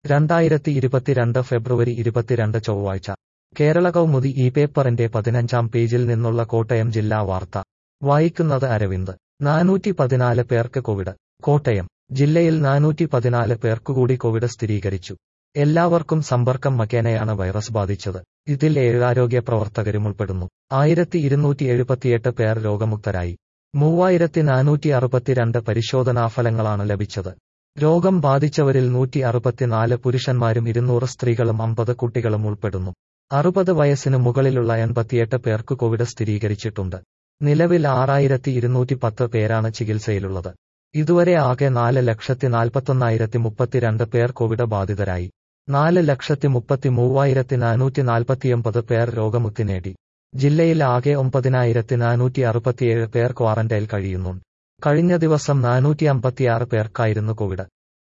രണ്ടായിരത്തി ഇരുപത്തിരണ്ട് ഫെബ്രുവരി ഇരുപത്തിരണ്ട് ചൊവ്വാഴ്ച കേരള കൗമുദി ഈ പേപ്പറിന്റെ പതിനഞ്ചാം പേജിൽ നിന്നുള്ള കോട്ടയം ജില്ലാ വാർത്ത വായിക്കുന്നത് അരവിന്ദ് നാനൂറ്റി പതിനാല് പേർക്ക് കോവിഡ് കോട്ടയം ജില്ലയിൽ നാനൂറ്റി പതിനാല് പേർക്കുകൂടി കോവിഡ് സ്ഥിരീകരിച്ചു എല്ലാവർക്കും സമ്പർക്കം മക്കേനയാണ് വൈറസ് ബാധിച്ചത് ഇതിൽ ഏഴ് ആരോഗ്യ പ്രവർത്തകരും ഉൾപ്പെടുന്നു ആയിരത്തി ഇരുന്നൂറ്റി എഴുപത്തിയെട്ട് പേർ രോഗമുക്തരായി മൂവായിരത്തി നാനൂറ്റി അറുപത്തിരണ്ട് പരിശോധനാഫലങ്ങളാണ് ലഭിച്ചത് രോഗം ബാധിച്ചവരിൽ നൂറ്റി അറുപത്തിനാല് പുരുഷന്മാരും ഇരുന്നൂറ് സ്ത്രീകളും അമ്പത് കുട്ടികളും ഉൾപ്പെടുന്നു അറുപത് വയസ്സിന് മുകളിലുള്ള എൺപത്തിയെട്ട് പേർക്ക് കോവിഡ് സ്ഥിരീകരിച്ചിട്ടുണ്ട് നിലവിൽ ആറായിരത്തി ഇരുന്നൂറ്റി പത്ത് പേരാണ് ചികിത്സയിലുള്ളത് ഇതുവരെ ആകെ നാല് ലക്ഷത്തി നാൽപ്പത്തൊന്നായിരത്തി മുപ്പത്തിരണ്ട് പേർ കോവിഡ് ബാധിതരായി നാല് ലക്ഷത്തി മുപ്പത്തി മൂവായിരത്തി നാനൂറ്റി നാൽപ്പത്തിയൊമ്പത് പേർ രോഗമുക്തി നേടി ജില്ലയിൽ ആകെ ഒമ്പതിനായിരത്തി നാനൂറ്റി അറുപത്തിയേഴ് പേർ ക്വാറന്റൈനിൽ കഴിയുന്നുണ്ട് കഴിഞ്ഞ ദിവസം നാനൂറ്റി അമ്പത്തിയാറ് പേർക്കായിരുന്നു കോവിഡ്